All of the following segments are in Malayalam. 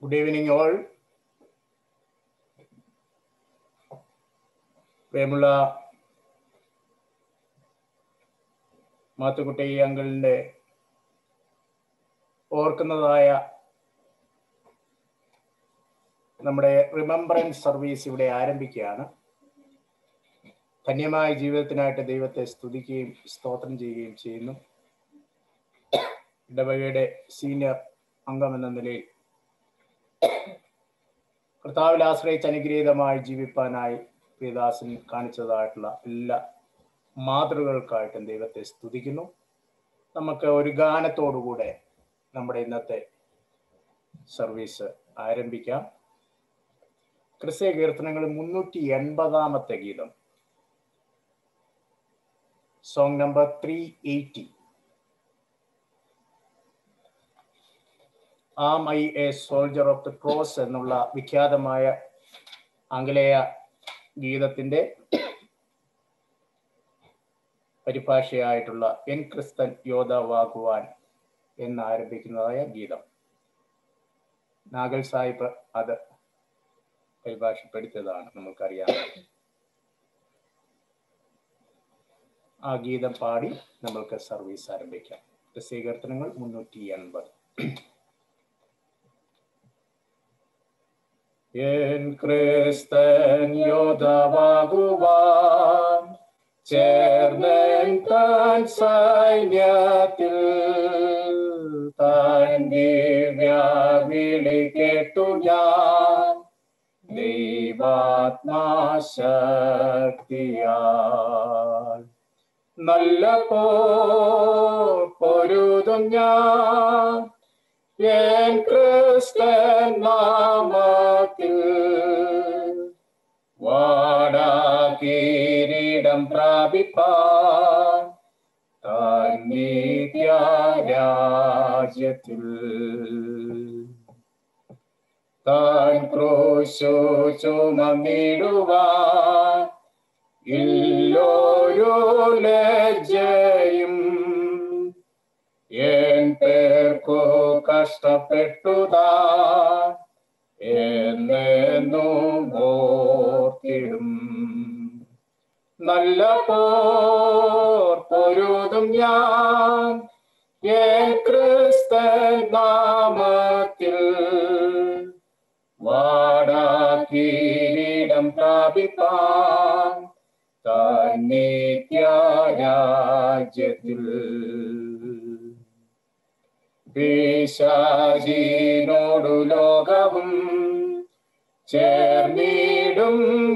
Good evening, all. പ്രിയമുള്ള മാത്തുക്കുട്ടി അങ്കിളിന്റെ ഓർക്കുന്നതായ നമ്മുടെ റിമംബറൻസ് സർവീസ് ഇവിടെ ആരംഭിക്കുകയാണ് ധന്യമായ ജീവിതത്തിനായിട്ട് ദൈവത്തെ സ്തുതിക്കുകയും സ്തോത്രം ചെയ്യുകയും ചെയ്യുന്നു ഇടവകയുടെ സീനിയർ അംഗം എന്ന നിലയിൽ കർത്താവിൽ ആശ്രയിച്ച് അനുഗ്രഹീതമായി ജീവിപ്പാനായി പ്രിയദാസൻ കാണിച്ചതായിട്ടുള്ള എല്ലാ മാതൃകകൾക്കായിട്ടും ദൈവത്തെ സ്തുതിക്കുന്നു നമുക്ക് ഒരു ഗാനത്തോടുകൂടെ നമ്മുടെ ഇന്നത്തെ സർവീസ് ആരംഭിക്കാം ക്രിസ്തീയ കീർത്തനങ്ങൾ മുന്നൂറ്റി എൺപതാമത്തെ ഗീതം song number three eighty am I a soldier of the cross എന്നുള്ള വിഖ്യാതമായ ആംഗലേയ ഗീതത്തിന്റെ പരിഭാഷയായിട്ടുള്ള എൻ ക്രിസ്തൻ യോദ്ധാവാകുവാൻ എന്ന് ആരംഭിക്കുന്നതായ ഗീതം നാഗൽ സാഹിബ് അത് പരിഭാഷപ്പെടുത്തിയതാണ് നമുക്കറിയാം ആ ഗീതം പാടി നമ്മൾക്ക് സർവീസ് ആരംഭിക്കാം സ്വീകരണങ്ങൾ മുന്നൂറ്റി എൺപത് എൻ ക്രിസ്തൻ യോദ്ധാവാകുവാൻ ചേർന്നൻ താൻ സൈന്യത്തിൽ താൻ ദിവ്യാവിളി കേട്ടു ഞാൻ ദൈവാത്മാശക്തിയാൽ നല്ല പോ പൊരുതും ഞാൻ എൻ ക്രിസ്തൻ നാമത്തിൽ വാടാ കിരീടം പ്രാപിപ്പാൻ രാജ്യത്തിൽ താൻ ക്രോശോ ചുമന്നിടുവാൻ ഇല്ലോരോ ലജ്ജയും എൻ പേർക്കു കഷ്ടപ്പെട്ടുതാ എന്നെന്നും ഓർത്തിടും നല്ല പോർ പൊരുതും ഞാൻ എൻ ക്രിസ്തൻ നാമത്തിൽ വാടാ കിരീടം പ്രാപിപ്പാൻ നിത്യരാജ്യത്തിൽ പിശാചിനോടു ലോകവും ചേർന്നിടും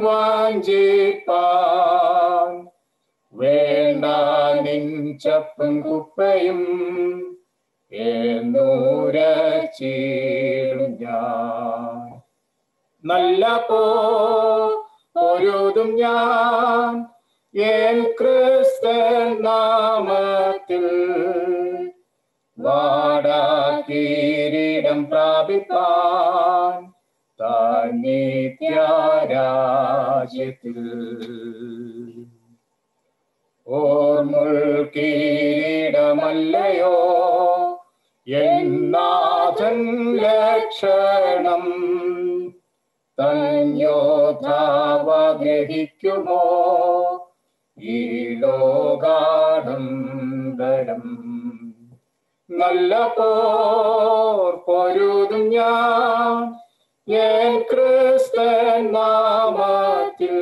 വാഞ്ചിപ്പാൻ വേണ്ട നിഞ്ചപ്പും കുപ്പയും എന്നൂരച്ചിടും ഞാൻ നല്ല പോ ഒരുതും ഞാൻ എൻ ക്രിസ്തൻ നാമത്തിൽ വാടാ കിരീടം പ്രാപിപ്പാൻ താൻ നിത്യരാജ്യത്തിൽ ഓർമുൾ കിരീടമല്ലയോ എന്നാഥൻ ലക്ഷണം തന്യോധാവഗ്രഹിക്കുമോ ഈ ലോകാഡംബരം നല്ല പോർ പൊരുതും ഞാൻ എൻ ക്രിസ്തൻ നാമത്തിൽ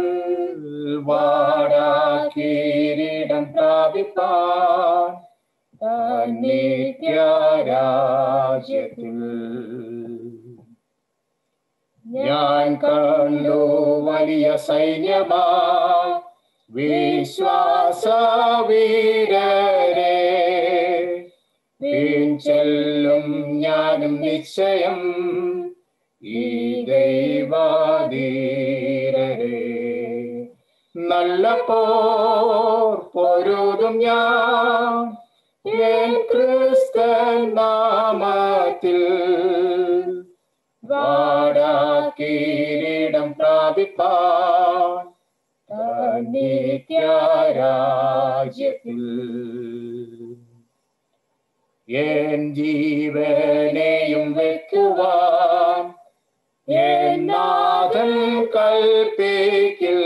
വാടാ കിരീടം പ്രാപിപ്പാൻ നിത്യരാജ്യത്തിൽ ഞാൻ കണ്ടു വലിയ സൈന്യമാ വിശ്വാസവീരരെ ചെല്ലും ഞാനും നിശ്ചയം ഈ ദൈവാധീരരെ നല്ല പോർ പൊരുതും ഞാൻ എൻ ക്രിസ്തൻ നാമത്തിൽ വാടാ കിരീടം പ്രാപിപ്പാൻ നിത്യരാജ്യത്തിൽ എൻ ജീവനെയും വെക്കുവാൻ എന്നാഥൻ കൽപ്പിക്കിൽ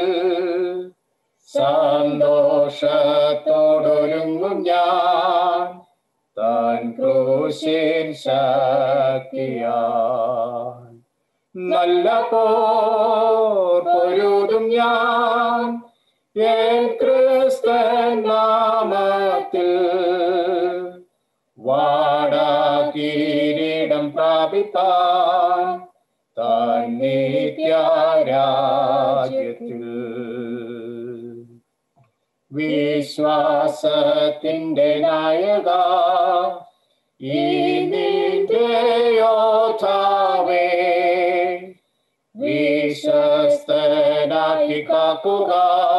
സന്തോഷത്തോടൊരുങ്ങും ഞാൻ താൻ ക്രൂശിൻ ശക്തിയാൻ നല്ല പോർ പൊരുതും ഞാൻ എൻ ക്രിസ്തൻ നാമത്തിൽ വാടാ കിരീടം പ്രാപിത്താൻ താൻ നിത്യാരാജ്യത്തിൽ വിശ്വാസത്തിന്റെ നായക ഈ നിന്റെ യോദ്ധാവേ വിശ്വസ്തനാക്കി കാക്കുക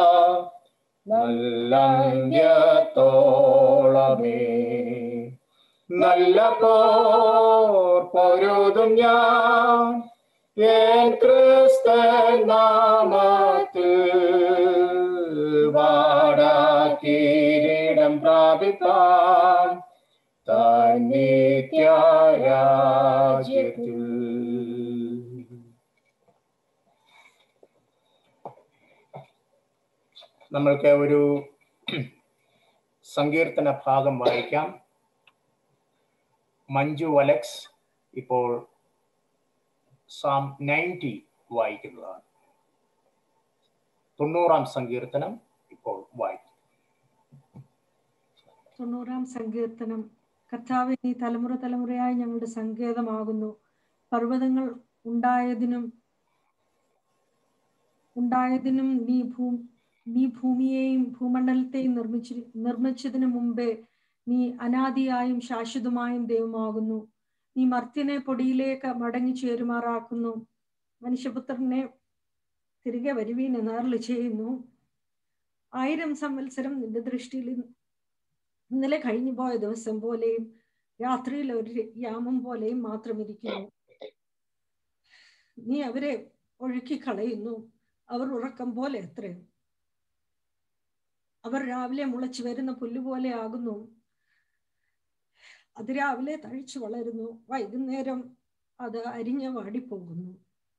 നല്ലന്ത്യത്തോളമേ നല്ല പോർ പൊരുതും ഞാൻ എൻ ക്രിസ്തൻ നാമത്തിൽ വാടാ കിരീടം പ്രാപിപ്പാൻ താൻ നിത്യാരാജ്യത്തിൽ നമ്മൾക്ക് ഒരു സങ്കീർത്തന ഭാഗം വായിക്കാം മഞ്ജു അലക്സ് ഇപ്പോൾ സാം നയൻറ്റി വായിക്കുന്നതാണ് തൊണ്ണൂറാം സങ്കീർത്തനം ഇപ്പോൾ വായിക്കും തൊണ്ണൂറാം സങ്കീർത്തനം കർത്താവെ നീ തലമുറ തലമുറയായി ഞങ്ങളുടെ സങ്കേതമാകുന്നു പർവ്വതങ്ങൾ ഉണ്ടായതിനും ഉണ്ടായതിനും നീ ഭൂ നീ ഭൂമിയെയും ഭൂമണ്ഡലത്തെയും നിർമ്മിച്ചി നിർമ്മിച്ചതിനു മുമ്പേ നീ അനാദിയായും ശാശ്വതമായും ദൈവമാകുന്നു നീ മർത്യനെ പൊടിയിലേക്ക് മടങ്ങി ചേരുമാറാക്കുന്നു മനുഷ്യപുത്രനെ തിരികെ വരുവീൻ എന്നറില് ചെയ്യുന്നു ആയിരം സംവത്സരം നിന്റെ ദൃഷ്ടിയിൽ ഇന്നലെ കഴിഞ്ഞു പോയ ദിവസം പോലെയും രാത്രിയിൽ ഒരു യാമം പോലെയും മാത്രം ഇരിക്കുന്നു നീ അവരെ ഒഴുക്കി കളയുന്നു അവർ ഉറക്കം പോലെ എത്രയും അവർ രാവിലെ മുളച്ചു വരുന്ന പുല്ലുപോലെ ആകുന്നു അത് രാവിലെ തഴിച്ചു വളരുന്നു വൈകുന്നേരം അത് അരിഞ്ഞ വാടിപ്പോകുന്നു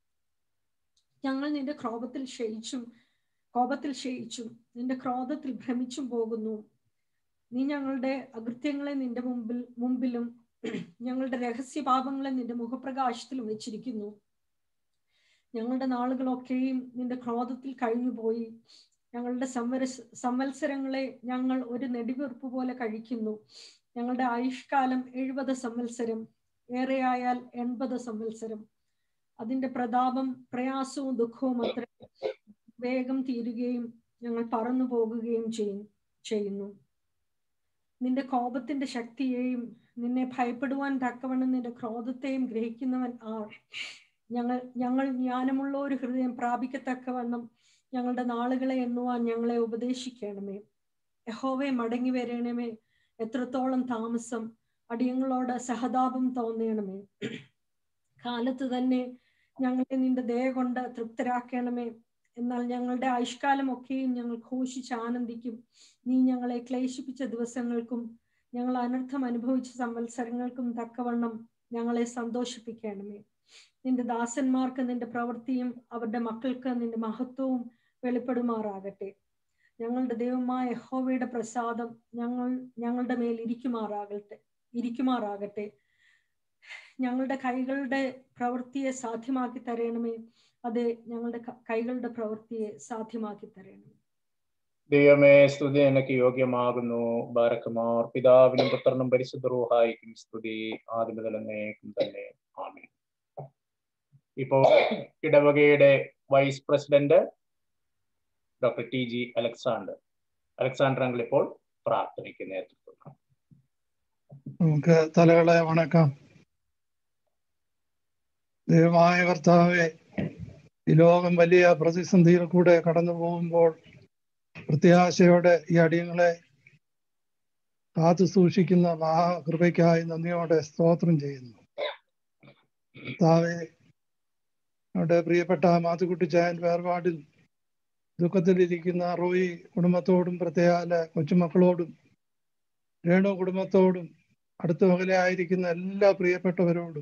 ഞങ്ങൾ നിന്റെ ക്രോപത്തിൽ ക്ഷയിച്ചും കോപത്തിൽ ക്ഷയിച്ചും നിന്റെ ക്രോധത്തിൽ ഭ്രമിച്ചും പോകുന്നു നീ ഞങ്ങളുടെ അകൃത്യങ്ങളെ നിന്റെ മുമ്പിൽ മുമ്പിലും ഞങ്ങളുടെ രഹസ്യപാപങ്ങളെ നിന്റെ മുഖപ്രകാശത്തിലും വെച്ചിരിക്കുന്നു ഞങ്ങളുടെ നാളുകളൊക്കെയും നിന്റെ ക്രോധത്തിൽ കഴിഞ്ഞുപോയി ഞങ്ങളുടെ സംവര സംവത്സരങ്ങളെ ഞങ്ങൾ ഒരു നെടിവീർപ്പ് പോലെ കഴിക്കുന്നു ഞങ്ങളുടെ ആയുഷ്കാലം എഴുപത് സംവത്സരം ഏറെയായാൽ എൺപത് സംവത്സരം അതിന്റെ പ്രതാപം പ്രയാസവും ദുഃഖവും അത്ര വേഗം തീരുകയും ഞങ്ങൾ പറന്നു പോകുകയും ചെയ്യും ചെയ്യുന്നു നിന്റെ കോപത്തിന്റെ ശക്തിയെയും നിന്നെ ഭയപ്പെടുവാൻ തക്കവണ്ണം നിന്റെ ക്രോധത്തെയും ഗ്രഹിക്കുന്നവൻ ആർ ഞങ്ങൾ ഞങ്ങൾ ജ്ഞാനമുള്ള ഒരു ഹൃദയം പ്രാപിക്കത്തക്കവണ്ണം ഞങ്ങളുടെ നാളുകളെ എണ്ണുവാൻ ഞങ്ങളെ ഉപദേശിക്കണമേ യഹോവെ മടങ്ങി വരണമേ എത്രത്തോളം താമസം അടിയങ്ങളോട് സഹതാപം തോന്നണമേ കാലത്ത് തന്നെ ഞങ്ങളെ നിന്റെ ദയ കൊണ്ട് തൃപ്തരാക്കണമേ എന്നാൽ ഞങ്ങളുടെ ആയുഷ്കാലമൊക്കെയും ഞങ്ങൾ ഘോഷിച്ച് ആനന്ദിക്കും നീ ഞങ്ങളെ ക്ലേശിപ്പിച്ച ദിവസങ്ങൾക്കും ഞങ്ങൾ അനർത്ഥം അനുഭവിച്ച സംവത്സരങ്ങൾക്കും തക്കവണ്ണം ഞങ്ങളെ സന്തോഷിപ്പിക്കണമേ നിന്റെ ദാസന്മാർക്ക് നിന്റെ പ്രവൃത്തിയും അവരുടെ മക്കൾക്ക് നിന്റെ മഹത്വവും വെളിപ്പെടുമാറാകട്ടെ ഞങ്ങളുടെ ദൈവമായ യഹോവയുടെ പ്രസാദം ഞങ്ങൾ ഞങ്ങളുടെ മേൽ ഇരിക്കുമാറാകട്ടെ ഇരിക്കുമാറാകട്ടെ ഞങ്ങളുടെ കൈകളുടെ പ്രവൃത്തിയെ സാധ്യമാക്കി തരണമേ അതെ ഞങ്ങളുടെ കൈകളുടെ പ്രവൃത്തിയെ സാധ്യമാക്കി തരണമേ ദൈവമേ സ്തുതി എനിക്ക് യോഗ്യമാകുന്നു ബാരക്കുമാർ പിതാവിനും പുത്രനും പരിശുദ്ധ റൂഹായിക്കും സ്തുതി ആദ്യം മുതൽ എന്നേക്കും തന്നെ ആമേ ഇപ്പോൾ ഇടവകയുടെ vice president doctor T G Alexander Alexander uncle ഇപ്പോൾ പ്രാർത്ഥനയ്ക്ക് നേതൃത്വം നമുക്ക് തലകളെ വണക്കാം ദൈവമായ കർത്താവെ ഈ ലോകം വലിയ പ്രതിസന്ധിയിൽ കൂടെ കടന്നു പോകുമ്പോൾ പ്രത്യാശയോടെ ഈ അടിയങ്ങളെ കാത്തു സൂക്ഷിക്കുന്ന മഹാകൃപയ്ക്കായി നന്ദിയോടെ സ്തോത്രം ചെയ്യുന്നു കർത്താവെ നമ്മുടെ പ്രിയപ്പെട്ട മാത്തുക്കുട്ടിച്ചായൻ വേർപാടിൽ ദുഃഖത്തിലിരിക്കുന്ന റോയി കുടുംബത്തോടും പ്രത്യേക കൊച്ചുമക്കളോടും രേണു കുടുംബത്തോടും അടുത്ത മകലായിരിക്കുന്ന എല്ലാ പ്രിയപ്പെട്ടവരോടും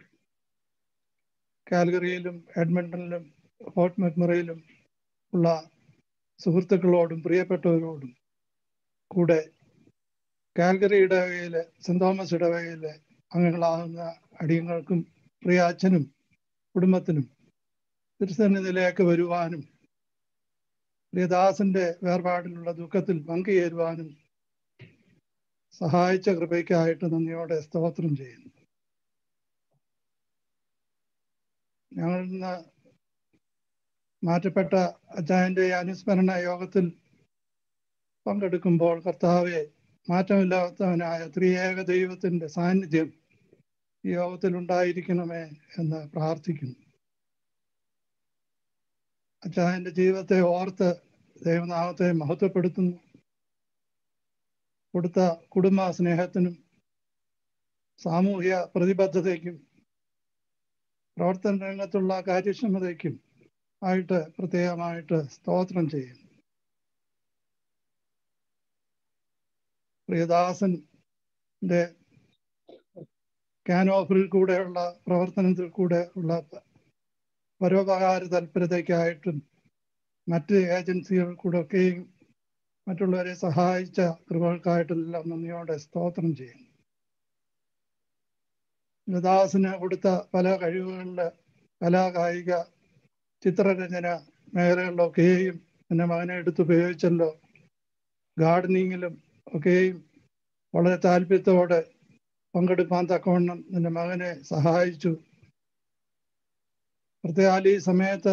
കാൽഗറിയിലും എഡ്മണ്ടണിലും ഫോർട്ട് മെക്മറയിലും ഉള്ള സുഹൃത്തുക്കളോടും പ്രിയപ്പെട്ടവരോടും കൂടെ കാൽഗറി ഇടവകയിലെ സെന്റ് തോമസ് ഇടവകയിലെ അംഗങ്ങളാകുന്ന അടിയങ്ങൾക്കും പ്രിയ അച്ഛനും കുടുംബത്തിനും തിരുസന്നിധിയിലേക്ക് വരുവാനും പ്രിയദാസന്റെ വേർപാടിലുള്ള ദുഃഖത്തിൽ പങ്കുചേരുവാനും സഹായിച്ച കൃപയ്ക്കായിട്ട് നന്ദിയോടെ സ്തോത്രം ചെയ്യുന്നു ഞങ്ങൾ ഇന്ന് മാറ്റപ്പെട്ട അച്ചായന്റെ അനുസ്മരണ യോഗത്തിൽ പങ്കെടുക്കുമ്പോൾ കർത്താവെ മാറ്റമില്ലാത്തവനായ ത്രിയേക ദൈവത്തിന്റെ സാന്നിധ്യം ഈ യോഗത്തിൽ ഉണ്ടായിരിക്കണമേ എന്ന് പ്രാർത്ഥിക്കുന്നു അച്ചായന്റെ ജീവിതത്തെ ഓർത്ത് ദൈവനാമത്തെ മഹത്വപ്പെടുത്തുന്നു കൊടുത്ത കുടുംബ സ്നേഹത്തിനും സാമൂഹ്യ പ്രതിബദ്ധതയ്ക്കും പ്രവർത്തന രംഗത്തുള്ള കാര്യക്ഷമതയ്ക്കും ആയിട്ട് പ്രത്യേകമായിട്ട് സ്തോത്രം ചെയ്യുന്നു പ്രിയദാസന്റെ കാനോഫറിൽ കൂടെയുള്ള പ്രവർത്തനത്തിൽ കൂടെ ഉള്ള പരോപകാര തൽപരതയ്ക്കായിട്ടും മറ്റ് ഏജൻസികൾ കൂടെ ഒക്കെയും മറ്റുള്ളവരെ സഹായിച്ച കൃപകൾക്കായിട്ടെല്ലാം നന്ദിയോടെ സ്തോത്രം ചെയ്യുന്നു ലതാസിന് കൊടുത്ത പല കഴിവുകളില് കലാകായിക ചിത്രരചന മേഖലകളിലൊക്കെയും എൻ്റെ മകനെ എടുത്ത് ഉപയോഗിച്ചല്ലോ ഗാർഡനിങ്ങിലും ഒക്കെയും വളരെ താല്പര്യത്തോടെ പങ്കെടുക്കാൻ തക്കവണ്ണം എൻ്റെ മകനെ സഹായിച്ചു പ്രത്യേകാൽ ഈ സമയത്ത്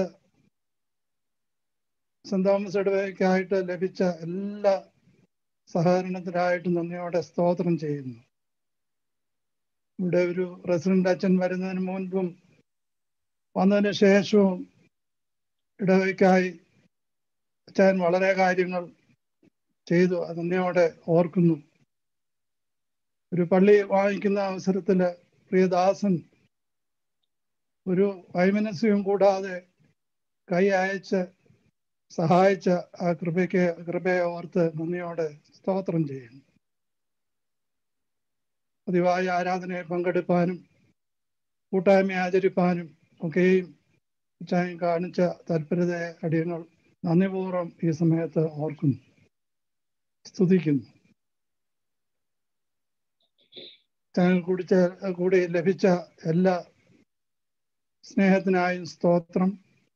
സെന്റ് തോമസ് ഇടവയ്ക്കായിട്ട് ലഭിച്ച എല്ലാ സഹകരണത്തിനായിട്ട് നന്ദിയോടെ സ്തോത്രം ചെയ്യുന്നു ഇവിടെ ഒരു പ്രസിഡന്റ് അച്ഛൻ വരുന്നതിന് മുൻപും വന്നതിന് ശേഷവും ഇടവയ്ക്കായി അച്ഛൻ വളരെ കാര്യങ്ങൾ ചെയ്തു അത് നന്ദിയോടെ ഓർക്കുന്നു ഒരു പള്ളി വാങ്ങിക്കുന്ന അവസരത്തില് പ്രിയദാസൻ ഒരു വൈമനസ്യവും കൂടാതെ കൈ അയച്ച് സഹായിച്ച ആ കൃപയ്ക്ക് കൃപയെ ഓർത്ത് നന്ദിയോടെ സ്തോത്രം ചെയ്യുന്നു പതിവായ ആരാധനയെ പങ്കെടുപ്പാനും കൂട്ടായ്മ ആചരിപ്പാനും ഒക്കെയും ചായം കാണിച്ച താല്പര്യതയെ അടിയങ്ങൾ നന്ദിപൂർവ്വം ഈ സമയത്ത് ഓർക്കുന്നു സ്തുതിക്കുന്നു ചാനൽ കുടിച്ച കൂടി ലഭിച്ച എല്ലാ സ്നേഹത്തിനായും സ്തോത്രം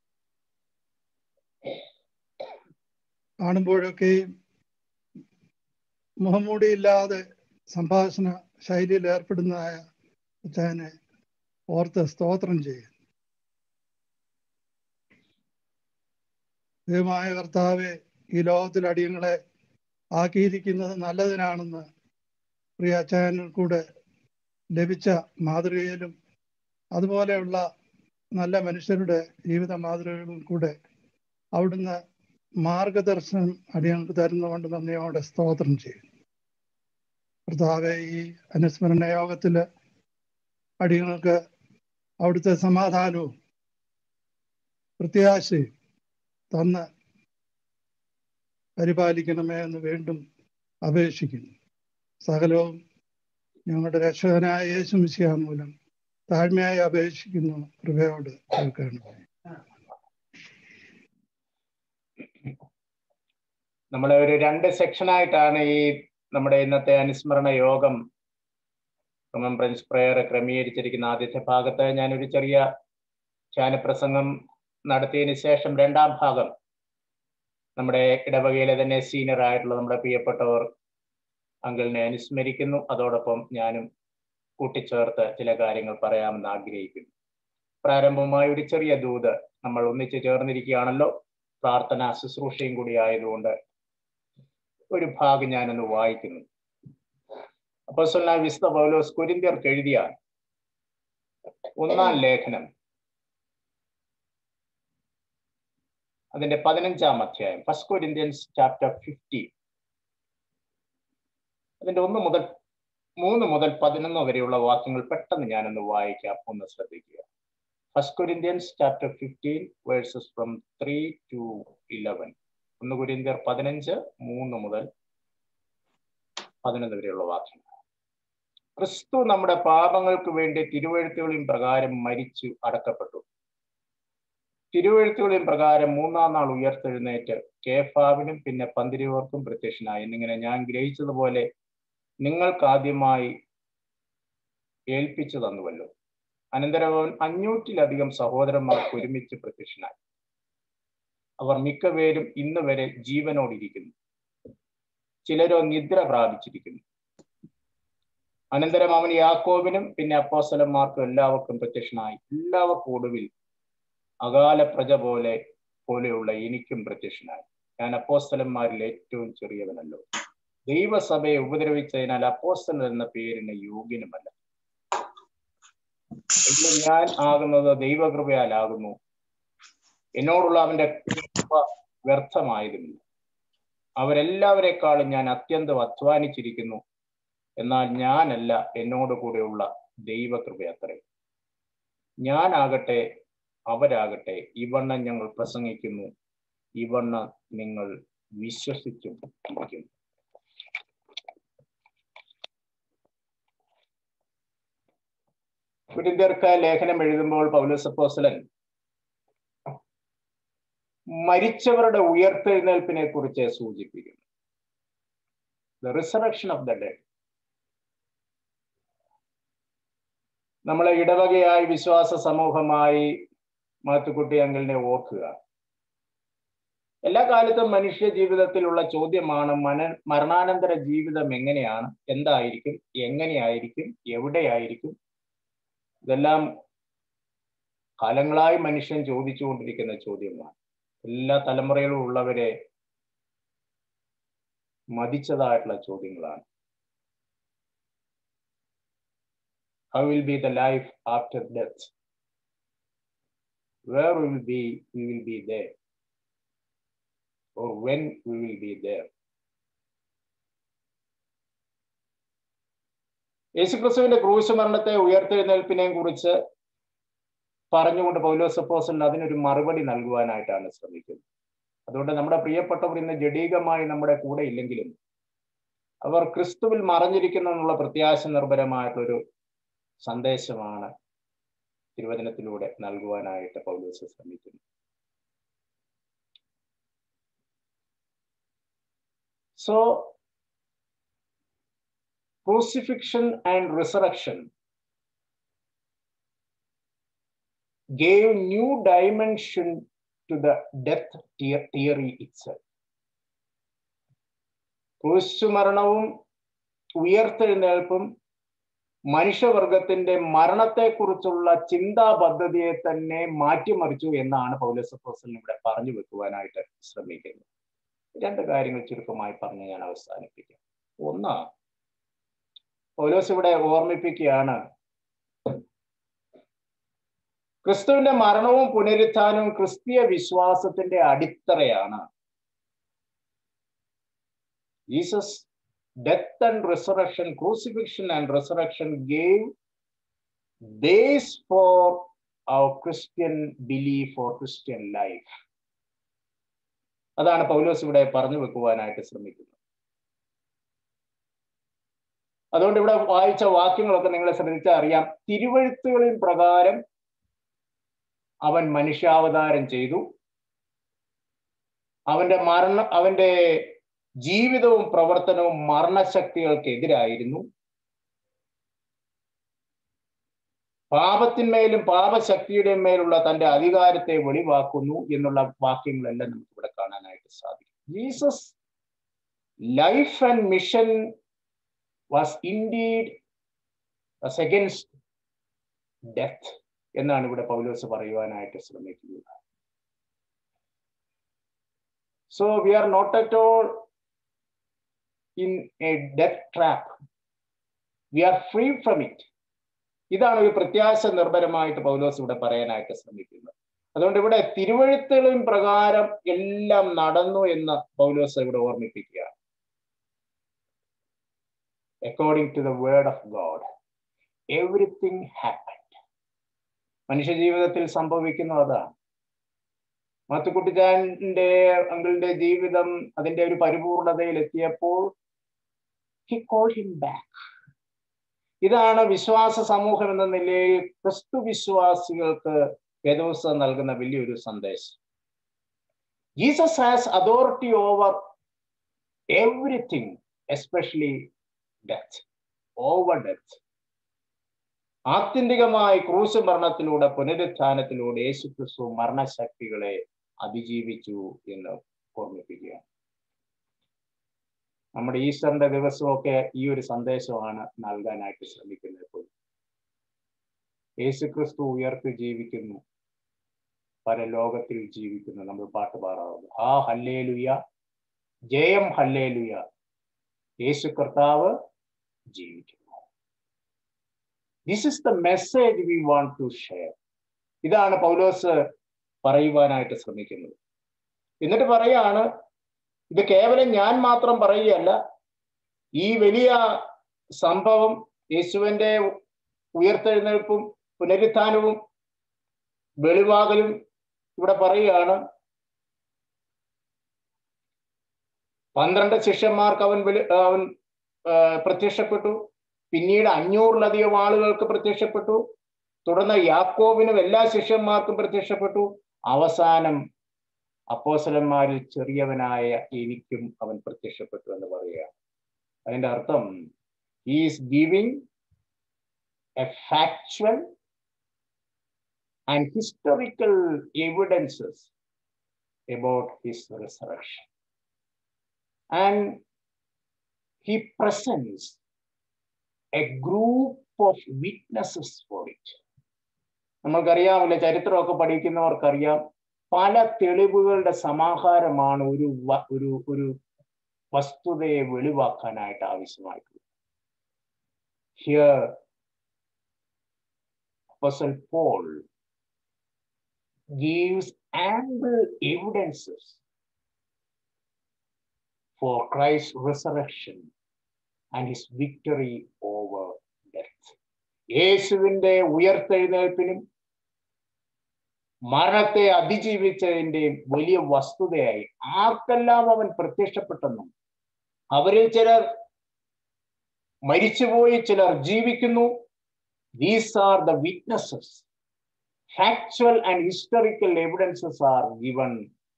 കാണുമ്പോഴൊക്കെയും മുഖംമൂടിയില്ലാതെ സംഭാഷണ ശൈലിയിൽ ഏർപ്പെടുന്നതായ അച്ഛനെ ഓർത്ത് സ്തോത്രം ചെയ്യുന്നു ദൈവമായ കർത്താവെ ഈ ലോകത്തിൽ അടിയങ്ങളെ ആക്കിയിരിക്കുന്നത് നല്ലതിനാണെന്ന് പ്രിയ അച്ചായനിൽ കൂടെ ലഭിച്ച മാതൃകയിലും അതുപോലെയുള്ള നല്ല മനുഷ്യരുടെ ജീവിത മാതൃകകളിലും കൂടെ അവിടുന്ന് മാർഗദർശനം അടിയങ്ങൾക്ക് തരുന്നതുകൊണ്ട് നന്ദിയോടെ സ്തോത്രം ചെയ്യും കർത്താവെ ഈ അനുസ്മരണ യോഗത്തില് അടിയങ്ങൾക്ക് അവിടുത്തെ സമാധാനവും പ്രത്യാശയും തന്ന് പരിപാലിക്കണമേ എന്ന് വീണ്ടും അപേക്ഷിക്കുന്നു സകലവും ഞങ്ങളുടെ രക്ഷകനായ യേശു മിശിഹ മൂലം താഴ്മയായി അപേക്ഷിക്കുന്നു കൃപയോട് കേൾക്കണമേ നമ്മളെ ഒരു രണ്ട് സെക്ഷനായിട്ടാണ് ഈ നമ്മുടെ ഇന്നത്തെ അനുസ്മരണ യോഗം റിമംബ്രൻസ് പ്രയർ ക്രമീകരിച്ചിരിക്കുന്ന ആദ്യത്തെ ഭാഗത്ത് ഞാനൊരു ചെറിയ ധ്യാനപ്രസംഗം നടത്തിയതിന് ശേഷം രണ്ടാം ഭാഗം നമ്മുടെ ഇടവകയിലെ തന്നെ സീനിയർ ആയിട്ടുള്ള നമ്മുടെ പ്രിയപ്പെട്ടവർ അങ്കിളിനെ അനുസ്മരിക്കുന്നു അതോടൊപ്പം ഞാനും കൂട്ടിച്ചേർത്ത് ചില കാര്യങ്ങൾ പറയാമെന്ന് ആഗ്രഹിക്കുന്നു പ്രാരംഭമായി ഒരു ചെറിയ ദൂത് നമ്മൾ ഒന്നിച്ചു ചേർന്നിരിക്കുകയാണല്ലോ പ്രാർത്ഥന ശുശ്രൂഷയും കൂടി ആയതുകൊണ്ട് ഒരു ഭാഗം ഞാനൊന്ന് വായിക്കുന്നു അപ്പൊ വിശുദ്ധ പൗലോസ് കുരിന്തിയർക്ക് എഴുതിയ ഒന്നാം ലേഖനം അതിന്റെ പതിനഞ്ചാം അധ്യായം ഫസ്റ്റ് കൊരിന്ത്യൻസ് ചാപ്റ്റർ ഫിഫ്റ്റി അതിന്റെ ഒന്ന് മുതൽ മൂന്ന് മുതൽ പതിനൊന്ന് വരെയുള്ള വാക്യങ്ങൾ പെട്ടെന്ന് ഞാനൊന്ന് വായിക്കാം ഒന്ന് ശ്രദ്ധിക്കുക first Corinthians chapter fifteen verses from three to eleven ഒന്ന് കുരിന്ത്യർ പതിനഞ്ച് മൂന്ന് മുതൽ പതിനൊന്ന് വരെയുള്ള വാക്യങ്ങൾ ക്രിസ്തു നമ്മുടെ പാപങ്ങൾക്ക് വേണ്ടി തിരുവഴുത്തുകളിൻ പ്രകാരം മരിച്ചു അടക്കപ്പെട്ടു തിരുവഴുത്തുകളിൻ പ്രകാരം മൂന്നാം നാൾ ഉയർത്തെഴുന്നേറ്റ് കേഫാവിനും പിന്നെ പന്തിരുവർക്കും പ്രത്യക്ഷനായി എന്നിങ്ങനെ ഞാൻ ഗ്രഹിച്ചതുപോലെ നിങ്ങൾക്കാദ്യമായി ഏൽപ്പിച്ചു തന്നുവല്ലോ അനന്തരം അവൻ അഞ്ഞൂറ്റിലധികം സഹോദരന്മാർക്ക് ഒരുമിച്ച് പ്രത്യക്ഷനായി അവർ മിക്കപേരും ഇന്ന് വരെ ജീവനോടിരിക്കുന്നു ചിലരോ നിദ്ര പ്രാപിച്ചിരിക്കുന്നു അനന്തരം അവൻ യാക്കോബിനും പിന്നെ അപ്പോസ്തലന്മാർക്കും എല്ലാവർക്കും പ്രത്യക്ഷനായി എല്ലാവർക്കും ഒടുവിൽ അകാല പ്രജ പോലെ പോലെയുള്ള എനിക്കും പ്രത്യക്ഷനായി ഞാൻ അപ്പോസ്തലന്മാരിൽ ഏറ്റവും ചെറിയവനല്ലോ ദൈവസഭയെ ഉപദ്രവിച്ചതിനാൽ അപ്പോസ്തലൻ എന്ന പേരിന് യോഗ്യനുമല്ല എങ്കിലും ഞാൻ ആകുന്നത് ദൈവകൃപയാലാകുന്നു എന്നോടുള്ള അവന്റെ കൃപ വ്യർത്ഥമായതുമില്ല അവരെല്ലാവരെക്കാളും ഞാൻ അത്യന്തം അധ്വാനിച്ചിരിക്കുന്നു എന്നാൽ ഞാനല്ല എന്നോട് കൂടെയുള്ള ദൈവകൃപ അത്രേ ഞാനാകട്ടെ അവരാകട്ടെ ഇവണ്ണം ഞങ്ങൾ പ്രസംഗിക്കുന്നു ഇവണ്ണം നിങ്ങൾ വിശ്വസിച്ചും ഇരിക്കുന്നു കുരിന്തിയർക്ക് ലേഖനം എഴുതുമ്പോൾ പൗലോസപ്പോസ്തലൻ മരിച്ചവരുടെ ഉയർത്തെഴുന്നേൽപ്പിനെ കുറിച്ച് സൂചിപ്പിക്കുന്നു the resurrection of the dead നമ്മളെ ഇടവകയായി വിശ്വാസ സമൂഹമായി മാത്തുക്കുട്ടി അങ്കിളിനെ ഓർക്കുക എല്ലാ കാലത്തും മനുഷ്യ ജീവിതത്തിലുള്ള ചോദ്യമാണ് മന മരണാനന്തര ജീവിതം എങ്ങനെയാണ് എന്തായിരിക്കും എങ്ങനെയായിരിക്കും എവിടെയായിരിക്കും ഇതെല്ലാം കാലങ്ങളായി മനുഷ്യൻ ചോദിച്ചുകൊണ്ടിരിക്കുന്ന ചോദ്യമാണ് എല്ലാ തലമുറയിലും ഉള്ളവരെ മതിച്ചതായിട്ടുള്ള ചോദ്യങ്ങളാണ് How will be the life after death? Where we will be, we will be there. Or when we will be there. യേശുക്രിസ്തുവിന്റെ ക്രൂശ് മരണത്തെ ഉയർത്തെഴുന്നേൽപ്പിനെയും കുറിച്ച് പറഞ്ഞുകൊണ്ട് പൗലോസപ്പോസലിന് അതിനൊരു മറുപടി നൽകുവാനായിട്ടാണ് ശ്രമിക്കുന്നത് അതുകൊണ്ട് നമ്മുടെ പ്രിയപ്പെട്ടവർ ഇന്ന് ജഡീകമായി നമ്മുടെ കൂടെ ഇല്ലെങ്കിലും അവർ ക്രിസ്തുവിൽ മറഞ്ഞിരിക്കുന്നു എന്നുള്ള പ്രത്യാശ നിർഭരമായിട്ടൊരു സന്ദേശമാണ് തിരുവചനത്തിലൂടെ നൽകുവാനായിട്ട് പൗലോസ് ശ്രമിക്കുന്നു so crucifixion and resurrection gave new dimension to the death theory itself. ക്രൂശുമരണവും ഉയർത്തെഴുന്നേൽപ്പും മനുഷ്യവർഗത്തിന്റെ മരണത്തെക്കുറിച്ചുള്ള ചിന്താ പദ്ധതിയെ തന്നെ മാറ്റിമറിച്ചു എന്നാണ് പൗലസപ്പോസൻ ഇവിടെ പറഞ്ഞു വെക്കുവാനായിട്ട് ശ്രമിക്കുന്നത് രണ്ട് കാര്യങ്ങൾ ചുരുക്കമായി പറഞ്ഞ് ഞാൻ അവസാനിപ്പിക്കാം ഒന്ന് പൗലോസ് ഇവിടെ ഓർമ്മിപ്പിക്കുകയാണ് ക്രിസ്തുവിന്റെ മരണവും പുനരുത്ഥാനവും ക്രിസ്തീയ വിശ്വാസത്തിന്റെ അടിത്തറയാണ് Jesus death and resurrection, crucifixion and resurrection gave base for our Christian belief or Christian life. അതാണ് പൗലോസ് ഇവിടെ പറഞ്ഞു വെക്കുവാനായിട്ട് ശ്രമിക്കുന്നത് അതുകൊണ്ട് ഇവിടെ വായിച്ച വാക്യങ്ങളൊക്കെ നിങ്ങളെ ശ്രദ്ധിച്ചാൽ അറിയാം തിരുവഴുത്തുകളിൻ പ്രകാരം അവൻ മനുഷ്യാവതാരം ചെയ്തു അവന്റെ മരണ അവന്റെ ജീവിതവും പ്രവർത്തനവും മരണശക്തികൾക്കെതിരായിരുന്നു പാപത്തിന്മേലും പാപശക്തിയുടെ മേലുള്ള തന്റെ അധികാരത്തെ വെളിവാക്കുന്നു എന്നുള്ള വാക്യങ്ങളെല്ലാം നമുക്ക് ഇവിടെ കാണാനായിട്ട് സാധിക്കും Jesus life and mission was indeed was against death എന്നാണ് ഇവിടെ പൗലോസ് പറയുവാനായിട്ട് ശ്രമിക്കുന്നത് so we are not at all in a death trap we are free from it ഇതാണ് ഒരു പ്രത്യാശ നിർഭരമായിട്ട് പൗലോസ് ഇവിടെ പറയാനായിട്ട് ശ്രമിക്കുന്നത് അതുകൊണ്ട് ഇവിടെ തിരുവഴുത്തുകളും പ്രകാരം എല്ലാം നടന്നു എന്ന് പൗലോസ് ഇവിടെ ഓർമ്മിപ്പിക്കുകയാണ് according to the word of God everything happened മനുഷ്യ ജീവിതത്തിൽ സംഭവിക്കുന്നു അതാണ് മാത്തുക്കുട്ടിച്ചാന്റെ അങ്കിളിന്റെ ജീവിതം അതിന്റെ ഒരു പരിപൂർണതയിൽ എത്തിയപ്പോൾ ഹി കോൾ ഹിം ബാക്ക് ഇതാണ് വിശ്വാസ സമൂഹം എന്ന നിലയിൽ ക്രിസ്തു വിശ്വാസികൾക്ക് വേദോത്സവം നൽകുന്ന വലിയൊരു സന്ദേശം Jesus has authority over everything especially death over death ആത്യന്തികമായി ക്രൂശ് മരണത്തിലൂടെ പുനരുത്ഥാനത്തിലൂടെ യേശു ക്രിസ്തു മരണശക്തികളെ അതിജീവിച്ചു എന്ന് ഓർമ്മിപ്പിക്കുകയാണ് നമ്മുടെ ഈസ്റ്ററിന്റെ ദിവസമൊക്കെ ഈ ഒരു സന്ദേശമാണ് നൽകാനായിട്ട് ശ്രമിക്കുന്നത് ഇപ്പോൾ യേശു ക്രിസ്തു ഉയർത്തി ജീവിക്കുന്നു പരലോകത്തിൽ ജീവിക്കുന്നു നമ്മൾ പാട്ട് പാടാറുണ്ട് ആ ഹല്ലേലുയ ജയം ഹല്ലേലുയ യേശു കർത്താവ് ജീവിക്കുന്നു this is the message we want to share ഇതാണ് പൗലോസ് പറയുവാനായിട്ട് ശ്രമിക്കുന്നത് എന്നിട്ട് പറയാണ് ഇത് കേവലം ഞാൻ മാത്രം പറയുകയല്ല ഈ വലിയ സംഭവം യേശുവിന്റെ ഉയർത്തെഴുന്നേൽപ്പും പുനരുത്ഥാനവും വെളിവാകലും ഇവിടെ പറയുകയാണ് പന്ത്രണ്ട് ശിഷ്യന്മാർക്ക് അവൻ വെളി അവൻ പ്രത്യക്ഷപ്പെട്ടു പിന്നീട് അഞ്ഞൂറിലധികം ആളുകൾക്ക് പ്രത്യക്ഷപ്പെട്ടു തുടർന്ന് യാക്കോവിനും എല്ലാ ശിഷ്യന്മാർക്കും പ്രത്യക്ഷപ്പെട്ടു അവസാനം അപ്പോസലന്മാരിൽ ചെറിയവനായ എനിക്കും അവൻ പ്രത്യക്ഷപ്പെട്ടു എന്ന് പറയുക അതിന്റെ അർത്ഥം is giving a factual and historical evidences about his resurrection. And he presents a group of witnesses for it. നമ്മൾക്കറിയാമല്ലോ ചരിത്രമൊക്കെ പഠിക്കുന്നവർക്കറിയാം പല തെളിവുകളുടെ സമാഹാരമാണ് ഒരു ഒരു ഒരു വസ്തുതയെ വെളിവാക്കാനായിട്ട് ആവശ്യമായിട്ടുള്ളത് here Apostle Paul gives ample evidences for Christ's resurrection and his victory over death. യേശുവിന്റെ ഉയർത്തെഴുന്നേൽപ്പിനും മരണത്തെ അതിജീവിച്ചതിന്റെയും വലിയ വസ്തുതയായി ആർക്കെല്ലാം അവൻ പ്രത്യക്ഷപ്പെട്ടെന്നും അവരിൽ ചിലർ മരിച്ചുപോയി ചിലർ ജീവിക്കുന്നു these are the witnesses factual and historical evidences are given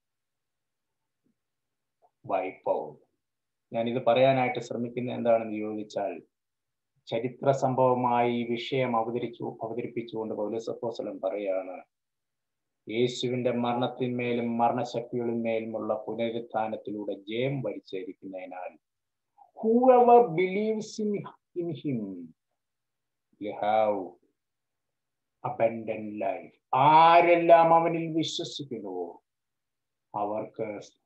by Paul. ഞാൻ ഇത് പറയാനായിട്ട് ശ്രമിക്കുന്ന എന്താണെന്ന് ചോദിച്ചാൽ ചരിത്ര സംഭവമായി ഈ വിഷയം അവതരിച്ചു അവതരിപ്പിച്ചുകൊണ്ട് പൗലസപ്പോസലം പറയാണ് യേശുവിന്റെ മരണത്തിന്മേലും മരണശക്തികളിന്മേലുമുള്ള പുനരുത്ഥാനത്തിലൂടെ ജയം വരിച്ചിരിക്കുന്നതിനാൽ whoever believes in, in him will have abundant life ആരെല്ലാം അവനിൽ വിശ്വസിക്കുന്നുവോ അവർക്ക്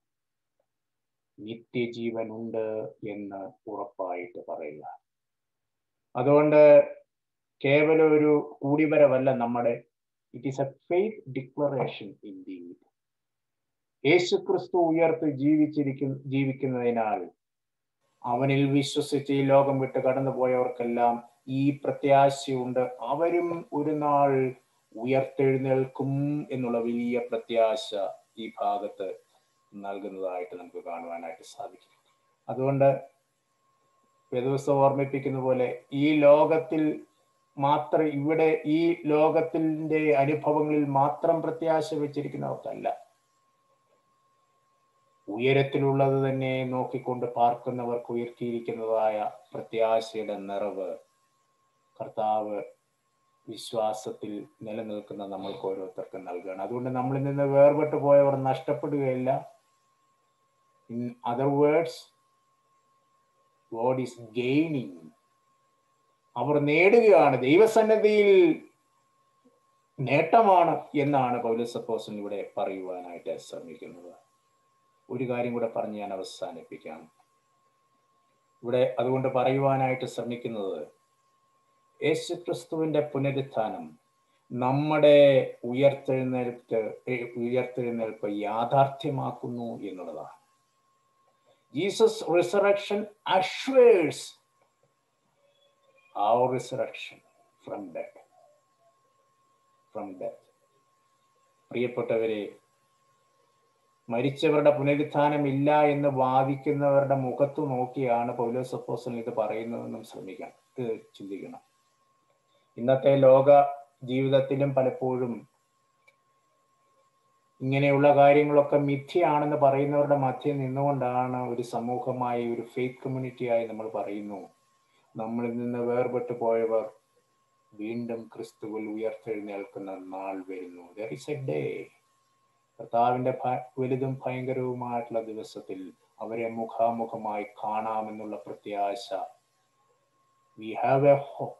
നിത്യജീവൻ ഉണ്ട് എന്ന് ഉറപ്പായിട്ട് പറയുക അതുകൊണ്ട് കേവലം ഒരു കൂടിവരവല്ല നമ്മുടെ it is a faith declaration indeed യേശു ക്രിസ്തു ഉയർത്ത് ജീവിച്ചിരിക്കുന്ന ജീവിക്കുന്നതിനാൽ അവനിൽ വിശ്വസിച്ച് ഈ ലോകം വിട്ട് കടന്നുപോയവർക്കെല്ലാം ഈ പ്രത്യാശയുണ്ട് അവരും ഒരു നാൾ ഉയർത്തെഴുന്നേൽക്കും എന്നുള്ള വലിയ പ്രത്യാശ ഈ ഭാഗത്ത് നൽകുന്നതായിട്ട് നമുക്ക് കാണുവാനായിട്ട് സാധിക്കും അതുകൊണ്ട് ദിവസം ഓർമ്മിപ്പിക്കുന്ന പോലെ ഈ ലോകത്തിൽ മാത്രം ഇവിടെ ഈ ലോകത്തിന്റെ അനുഭവങ്ങളിൽ മാത്രം പ്രത്യാശ വെച്ചിരിക്കുന്നവർക്കല്ല ഉയരത്തിലുള്ളത് തന്നെ നോക്കിക്കൊണ്ട് പാർക്കുന്നവർക്ക് ഉയർത്തിയിരിക്കുന്നതായ പ്രത്യാശയുടെ നിറവ് കർത്താവ് വിശ്വാസത്തിൽ നിലനിൽക്കുന്ന നമ്മൾക്ക് ഓരോരുത്തർക്കും നൽകുകയാണ് അതുകൊണ്ട് നമ്മളിൽ നിന്ന് വേർപെട്ടു പോയവർ നഷ്ടപ്പെടുകയില്ല in other words God is gaining അവർ നേടുകയാണ് ദൈവസന്നദ്ധിയിൽ നേട്ടമാണ് എന്നാണ് പൗലസപ്പോസൻ ഇവിടെ പറയുവാനായിട്ട് ശ്രമിക്കുന്നത് ഒരു കാര്യം കൂടെ പറഞ്ഞ് ഞാൻ അവസാനിപ്പിക്കാം ഇവിടെ അതുകൊണ്ട് പറയുവാനായിട്ട് ശ്രമിക്കുന്നത് യേശുക്രിസ്തുവിന്റെ പുനരുത്ഥാനം നമ്മുടെ ഉയർത്തെഴുന്നേൽപ്പ് ഉയർത്തെഴുന്നേൽപ്പ് യാഥാർത്ഥ്യമാക്കുന്നു എന്നുള്ളതാണ് Jesus resurrection assures our resurrection from death from death പ്രിയപ്പെട്ടവരെ മരിച്ചവരുടെ പുനരുത്ഥാനം ഇല്ല എന്ന് വാദിക്കുന്നവരുടെ മുഖത്ത് നോക്കിയാണ് പൗലോസ് അപ്പോസ്റ്റലൻ ഇത് പറയുന്നതെന്നും ശ്രമിക്കണം ഏഹ്, ചിന്തിക്കണം ഇന്നത്തെ ലോക ജീവിതത്തിലും പലപ്പോഴും ഇങ്ങനെയുള്ള കാര്യങ്ങളൊക്കെ മിഥ്യയാണെന്ന് പറയുന്നവരുടെ മധ്യം നിന്നുകൊണ്ടാണ് ഒരു സമൂഹമായി ഒരു ഫേക്ക് കമ്മ്യൂണിറ്റിയായി നമ്മൾ പറയുന്നു നമ്മളിൽ നിന്ന് വേർപെട്ടു പോയവർ വീണ്ടും ക്രിസ്തുവിൽ ഉയർത്തെഴുന്നേൽക്കുന്ന നാൾ വരുന്നു ദർ ഇസ് എ ഡേ കർത്താവിന്റെ ഭ- വലുതും ഭയങ്കരവുമായിട്ടുള്ള ദിവസത്തിൽ അവരെ മുഖാമുഖമായി കാണാമെന്നുള്ള പ്രത്യാശ വി ഹാവ് എ ഹോപ്പ്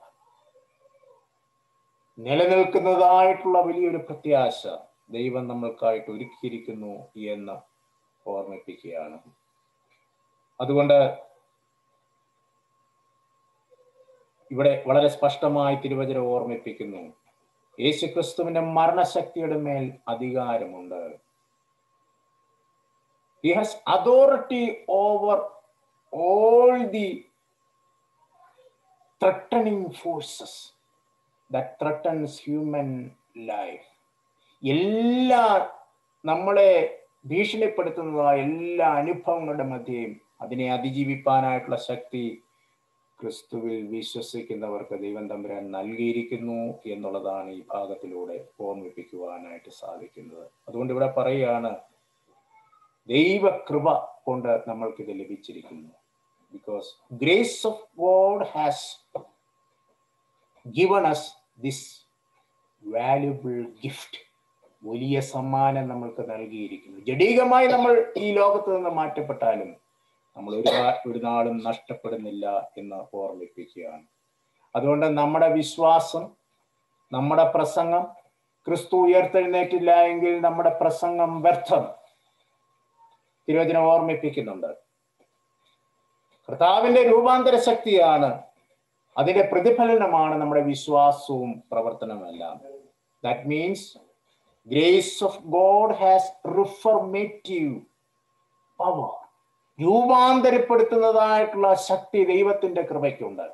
നിലനിൽക്കുന്നതായിട്ടുള്ള വലിയൊരു പ്രത്യാശ ദൈവം നമ്മൾക്കായിട്ട് ഒരുക്കിയിരിക്കുന്നു എന്ന് ഓർമ്മിപ്പിക്കുകയാണ് അതുകൊണ്ട് ഇവിടെ വളരെ സ്പഷ്ടമായി തിരുവചനം ഓർമ്മിപ്പിക്കുന്നു യേശുക്രിസ്തുവിന്റെ മരണശക്തിയുടെ മേൽ അധികാരമുണ്ട് he has authority over all the threatening forces that threatens human life എല്ലാ നമ്മളെ ഭീഷണിപ്പെടുത്തുന്നതായ എല്ലാ അനുഭവങ്ങളുടെ മധ്യയും അതിനെ അതിജീവിപ്പാനായിട്ടുള്ള ശക്തി ക്രിസ്തുവിൽ വിശ്വസിക്കുന്നവർക്ക് ദൈവം തമ്പുരാൻ നൽകിയിരിക്കുന്നു എന്നുള്ളതാണ് ഈ ഭാഗത്തിലൂടെ ഓർമ്മിപ്പിക്കുവാനായിട്ട് സാധിക്കുന്നത് അതുകൊണ്ട് ഇവിടെ പറയുകയാണ് ദൈവകൃപ കൊണ്ട് നമ്മൾക്കിത് ലഭിച്ചിരിക്കുന്നു because grace of God has given us this valuable gift വലിയ സമ്മാനം നമ്മൾക്ക് നൽകിയിരിക്കുന്നു ജഡീകമായി നമ്മൾ ഈ ലോകത്ത് നിന്ന് മാറ്റപ്പെട്ടാലും നമ്മൾ ഒരു നാ- ഒരു നാളും നഷ്ടപ്പെടുന്നില്ല എന്ന് ഓർമ്മിപ്പിക്കുകയാണ് അതുകൊണ്ട് നമ്മുടെ വിശ്വാസം നമ്മുടെ പ്രസംഗം ക്രിസ്തു ഉയർത്തെഴുന്നേറ്റില്ല എങ്കിൽ നമ്മുടെ പ്രസംഗം വ്യർത്ഥം തിരുവചനം ഓർമ്മിപ്പിക്കുന്നുണ്ട് കർത്താവിന്റെ രൂപാന്തര ശക്തിയാണ് അതിന്റെ പ്രതിഫലനമാണ് നമ്മുടെ വിശ്വാസവും പ്രവർത്തനവുമെല്ലാം that means grace of God has reformative power രൂപാന്തരപ്പെടുത്തുന്നതായിട്ടുള്ള ശക്തി ദൈവത്തിന്റെ കൃപയ്ക്കുണ്ട്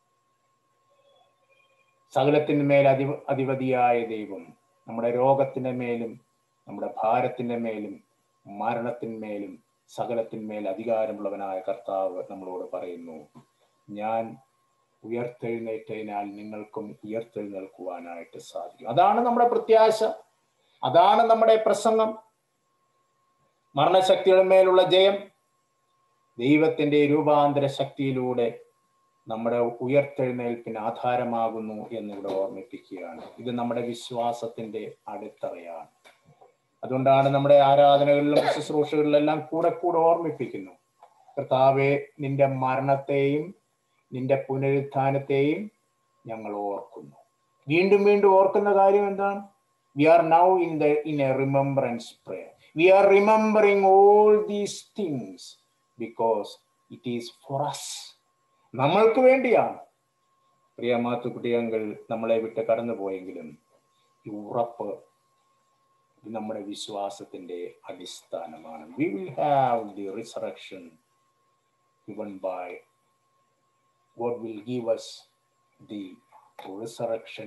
സകലത്തിന് മേൽ അധി അധിപതിയായ ദൈവം നമ്മുടെ രോഗത്തിന്റെ മേലും നമ്മുടെ ഭാരത്തിന്റെ മേലും മരണത്തിന്മേലും സകലത്തിന്മേൽ അധികാരമുള്ളവനായ കർത്താവ് നമ്മളോട് പറയുന്നു ഞാൻ ഉയർത്തെഴുന്നേറ്റതിനാൽ നിങ്ങൾക്കും ഉയർത്തെഴുന്നേൽക്കുവാനായിട്ട് സാധിക്കും അതാണ് നമ്മുടെ പ്രത്യാശ അതാണ് നമ്മുടെ പ്രസംഗം മരണശക്തിയുടെ മേലുള്ള ജയം ദൈവത്തിന്റെ രൂപാന്തര ശക്തിയിലൂടെ നമ്മുടെ ഉയർത്തെഴുന്നേൽപ്പിന് ആധാരമാകുന്നു എന്നിവിടെ ഓർമ്മിപ്പിക്കുകയാണ് ഇത് നമ്മുടെ വിശ്വാസത്തിന്റെ അടിത്തറയാണ് അതുകൊണ്ടാണ് നമ്മുടെ ആരാധനകളിലും ശുശ്രൂഷകളിലെല്ലാം കൂടെ കൂടെ ഓർമ്മിപ്പിക്കുന്നു കർത്താവെ നിന്റെ മരണത്തെയും നിന്റെ പുനരുത്ഥാനത്തെയും ഞങ്ങൾ ഓർക്കുന്നു വീണ്ടും വീണ്ടും ഓർക്കുന്ന കാര്യം എന്താണ് we are now in the in a remembrance prayer we are remembering all these things because it is for us നമ്മൾക്ക് വേണ്ടിയാണ് പ്രിയ മാത്തുക്കുട്ടിയങ്ങൾ നമ്മളെ വിട്ട് കടന്നു പോയെങ്കിലും ഈ ഉറപ്പ് ഇത് നമ്മുടെ വിശ്വാസത്തിന്റെ അടിസ്ഥാനമാണ് we will have the resurrection given by God will give us the resurrection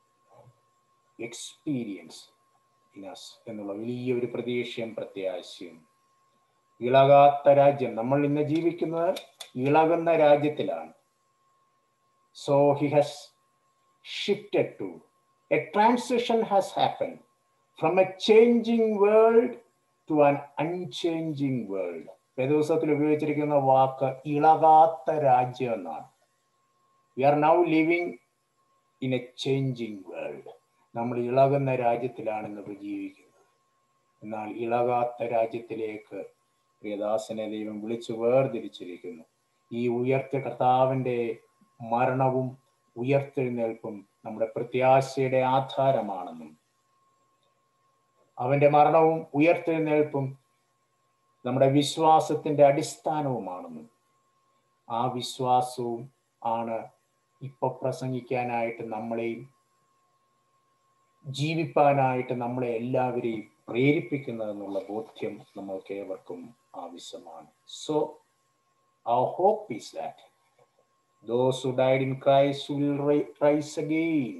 experience in us എന്നുള്ള വലിയൊരു പ്രതീക്ഷയും പ്രത്യാശയും ഇളകാത്ത രാജ്യം നമ്മൾ ഇന്ന് ജീവിക്കുന്നത് ഇളകുന്ന രാജ്യത്തിലാണ് so he has shifted to a transition has happen from a changing world to an unchanging world വേദോത്സവത്തിൽ ഉപയോഗിച്ചിരിക്കുന്ന വാക്ക് ഇളകാത്ത രാജ്യം എന്നാണ് we are now living in a changing world നമ്മൾ ഇളകുന്ന രാജ്യത്തിലാണ് ഇന്ന് ജീവിക്കുന്നത് എന്നാൽ ഇളകാത്ത രാജ്യത്തിലേക്ക് പ്രിയദാസനെ ദൈവം വിളിച്ചു വേർതിരിച്ചിരിക്കുന്നു ഈ ഉയർത്ത കർത്താവിന്റെ മരണവും ഉയർത്തെഴുന്നേൽപ്പും നമ്മുടെ പ്രത്യാശയുടെ ആധാരമാണെന്നും അവന്റെ മരണവും ഉയർത്തെഴുന്നേൽപ്പും നമ്മുടെ വിശ്വാസത്തിന്റെ അടിസ്ഥാനവുമാണെന്നും ആ വിശ്വാസവും ആണ് ഇപ്പൊ പ്രസംഗിക്കാനായിട്ട് നമ്മളെയും ജീവിപ്പാനായിട്ട് നമ്മളെ എല്ലാവരെയും പ്രേരിപ്പിക്കുന്നതെന്നുള്ള ബോധ്യം നമ്മൾക്ക് ഏവർക്കും ആവശ്യമാണ് so our hope is that those who died in Christ will ri- rise again.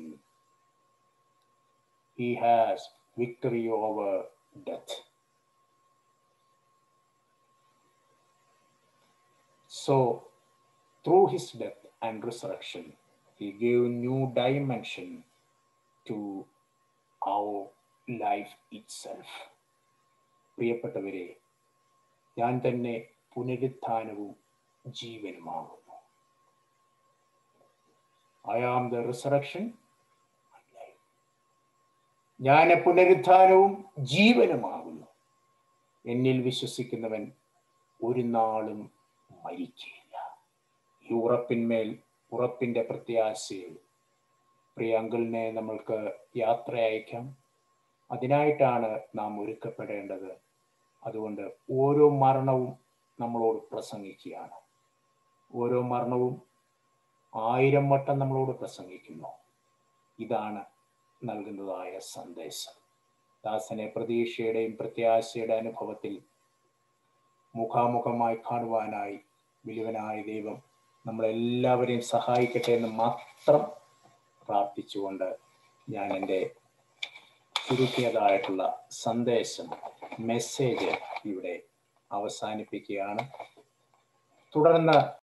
He has victory over death. So, through his death, and resurrection. He gave new dimension to our life itself. പ്രിയപ്പെട്ടവരെ ഞാൻ തന്നെ പുനരുത്ഥാനവും ജീവനുമാകുന്നു ഐ ആം ദ റിസറക്ഷൻ ഞാൻ പുനരുത്ഥാനവും ജീവനുമാകുന്നു എന്നിൽ വിശ്വസിക്കുന്നവൻ ഒരു നാളും മരിക്കില്ല ഈ ഉറപ്പിന്മേൽ ഉറപ്പിന്റെ പ്രത്യാശയിൽ പ്രിയ അങ്കിളിനെ നമ്മൾക്ക് യാത്ര അയക്കാം അതിനായിട്ടാണ് നാം ഒരുക്കപ്പെടേണ്ടത് അതുകൊണ്ട് ഓരോ മരണവും നമ്മളോട് പ്രസംഗിക്കുകയാണ് ഓരോ മരണവും ആയിരം വട്ടം നമ്മളോട് പ്രസംഗിക്കുന്നു ഇതാണ് നൽകുന്നതായ സന്ദേശം ദാസനെ പ്രതീക്ഷയുടെയും പ്രത്യാശയുടെ അനുഭവത്തിൽ മുഖാമുഖമായി കാണുവാനായി വലിയവനായ ദൈവം നമ്മളെല്ലാവരെയും സഹായിക്കട്ടെ എന്ന് മാത്രം പ്രാർത്ഥിച്ചുകൊണ്ട് ഞാൻ എൻ്റെ ചുരുക്കിയതായിട്ടുള്ള സന്ദേശം മെസ്സേജ് ഇവിടെ അവസാനിപ്പിക്കുകയാണ് തുടർന്ന്